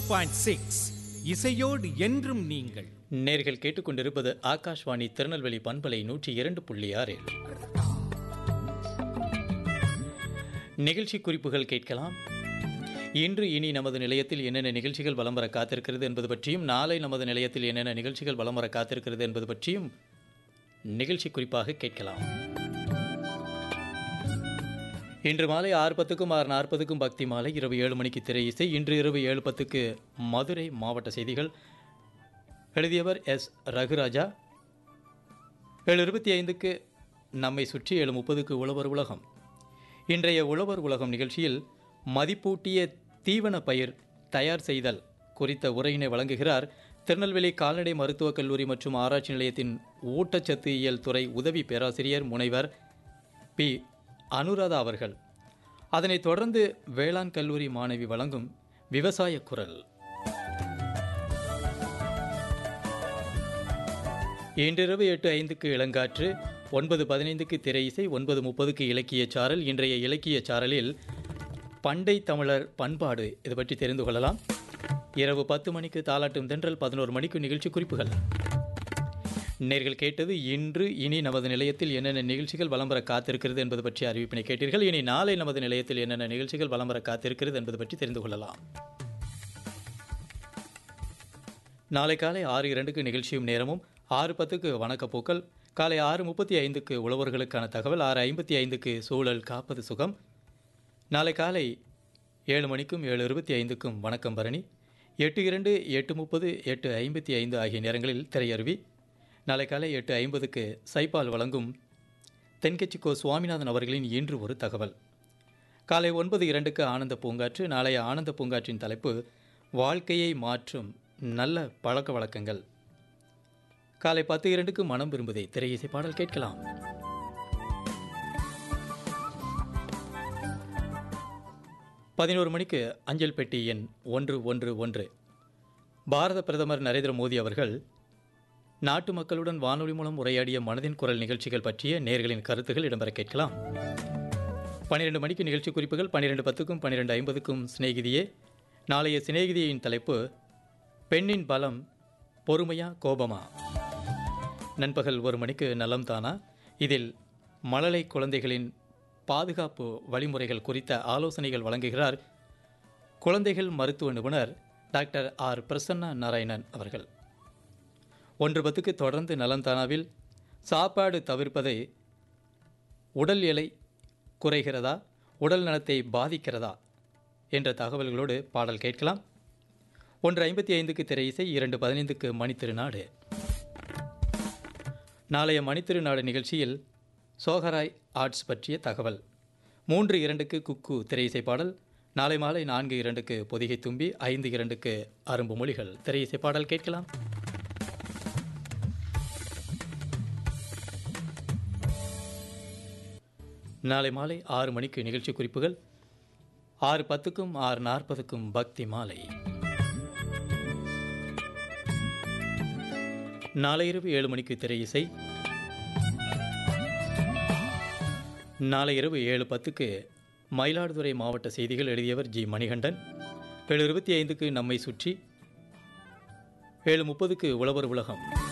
point six இசையோடு என்றும் நீங்கள் நேர்கள் கேட்டுக்கொண்டிருப்பது ஆகாஷ்வாணி திருநெல்வேலி பண்பலை நூற்றி இரண்டு புள்ளி ஆறில் நிகழ்ச்சி குறிப்புகள் கேட்கலாம் இன்று இனி நமது நிலையத்தில் என்னென்ன நிகழ்ச்சிகள் வலம் வர காத்திருக்கிறது என்பது பற்றியும் நாளை நமது நிலையத்தில் என்னென்ன நிகழ்ச்சிகள் வலம் வர காத்திருக்கிறது என்பது பற்றியும் நிகழ்ச்சி குறிப்பாக கேட்கலாம் இன்று மாலை ஆறு பத்துக்கும் ஆறு நாற்பதுக்கும் பக்தி மாலை இரவு ஏழு மணிக்கு திரை இசை இன்று இரவு ஏழு பத்துக்கு மதுரை மாவட்ட செய்திகள் எழுதியவர் எஸ் ரகுராஜா ஏழு இருபத்தி ஐந்துக்கு நம்மை சுற்றி ஏழு முப்பதுக்கு உழவர் உலகம் இன்றைய உழவர் உலகம் நிகழ்ச்சியில் மதிப்பூட்டிய தீவன பயிர் தயார் செய்தல் குறித்த உரையினை வழங்குகிறார் திருநெல்வேலி கால்நடை மருத்துவக் கல்லூரி மற்றும் ஆராய்ச்சி நிலையத்தின் ஊட்டச்சத்து இயல் துறை உதவி பேராசிரியர் முனைவர் பி அனுராதா அவர்கள் அதனைத் தொடர்ந்து வேளாண் கல்லூரி மாணவி வழங்கும் விவசாய குரல் இன்றிரவு எட்டு ஐந்துக்கு இளங்காற்று ஒன்பது பதினைந்துக்கு திரை இசை ஒன்பது முப்பதுக்கு இலக்கிய சாரல் இன்றைய இலக்கிய சாரலில் பண்டை தமிழர் பண்பாடு இது பற்றி தெரிந்து கொள்ளலாம் இரவு பத்து மணிக்கு தாலாட்டும் தென்றல் பதினோரு மணிக்கு நிகழ்ச்சி குறிப்புகள் நேர்கள் கேட்டது இன்று இனி நமது நிலையத்தில் என்னென்ன நிகழ்ச்சிகள் வலம் வர காத்திருக்கிறது என்பது பற்றி அறிவிப்பினை கேட்டீர்கள் இனி நாளை நமது நிலையத்தில் என்னென்ன நிகழ்ச்சிகள் வலம் வர காத்திருக்கிறது என்பது பற்றி தெரிந்து கொள்ளலாம் நாளை காலை ஆறு இரண்டுக்கு நிகழ்ச்சியும் நேரமும் ஆறு பத்துக்கு வணக்கப்பூக்கள் காலை ஆறு முப்பத்தி ஐந்துக்கு உழவர்களுக்கான தகவல் ஆறு ஐம்பத்தி ஐந்துக்கு சூழல் காப்பது சுகம் நாளை காலை ஏழு மணிக்கும் ஏழு இருபத்தி ஐந்துக்கும் வணக்கம் பரணி எட்டு இரண்டு எட்டு முப்பது எட்டு ஐம்பத்தி ஐந்து ஆகிய நேரங்களில் திரையருவி நாளை காலை எட்டு ஐம்பதுக்கு சைபால் வழங்கும் தென்கட்சிக்கோ சுவாமிநாதன் அவர்களின் இன்று ஒரு தகவல் காலை ஒன்பது இரண்டுக்கு ஆனந்த பூங்காற்று நாளைய ஆனந்த பூங்காற்றின் தலைப்பு வாழ்க்கையை மாற்றும் நல்ல பழக்க வழக்கங்கள் காலை பத்து இரண்டுக்கு மனம் விரும்புதை திரையிசை பாடல் கேட்கலாம் பதினோரு மணிக்கு அஞ்சல் பெட்டி எண் ஒன்று ஒன்று ஒன்று பாரத பிரதமர் நரேந்திர மோடி அவர்கள் நாட்டு மக்களுடன் வானொலி மூலம் உரையாடிய மனதின் குரல் நிகழ்ச்சிகள் பற்றிய நேர்களின் கருத்துகள் இடம்பெற கேட்கலாம் பன்னிரெண்டு மணிக்கு நிகழ்ச்சி குறிப்புகள் பன்னிரெண்டு பத்துக்கும் பன்னிரெண்டு ஐம்பதுக்கும் சிநேகிதியே நாளைய சிநேகிதியின் தலைப்பு பெண்ணின் பலம் பொறுமையா கோபமா நண்பகல் ஒரு மணிக்கு நலம் தானா இதில் மழலை குழந்தைகளின் பாதுகாப்பு வழிமுறைகள் குறித்த ஆலோசனைகள் வழங்குகிறார் குழந்தைகள் மருத்துவ நிபுணர் டாக்டர் ஆர் பிரசன்னா நாராயணன் அவர்கள் ஒன்று பத்துக்கு தொடர்ந்து நலந்தானாவில் சாப்பாடு தவிர்ப்பதை உடல் எடை குறைகிறதா உடல் நலத்தை பாதிக்கிறதா என்ற தகவல்களோடு பாடல் கேட்கலாம் ஒன்று ஐம்பத்தி ஐந்துக்கு திரை இசை இரண்டு பதினைந்துக்கு மணித்திருநாடு நாளைய மணித்திருநாடு நிகழ்ச்சியில் சோகராய் ஆர்ட்ஸ் பற்றிய தகவல் மூன்று இரண்டுக்கு குக்கு திரையிசை பாடல் நாளை மாலை நான்கு இரண்டுக்கு பொதிகை தும்பி ஐந்து இரண்டுக்கு அரும்பு மொழிகள் திரையிசை பாடல் கேட்கலாம் நாளை மாலை ஆறு மணிக்கு நிகழ்ச்சி குறிப்புகள் ஆறு பத்துக்கும் ஆறு நாற்பதுக்கும் பக்தி மாலை நாளை இரவு ஏழு மணிக்கு திரை இசை நாளை இரவு ஏழு பத்துக்கு மயிலாடுதுறை மாவட்ட செய்திகள் எழுதியவர் ஜி மணிகண்டன் ஏழு இருபத்தி ஐந்துக்கு நம்மை சுற்றி ஏழு முப்பதுக்கு உழவர் உலகம்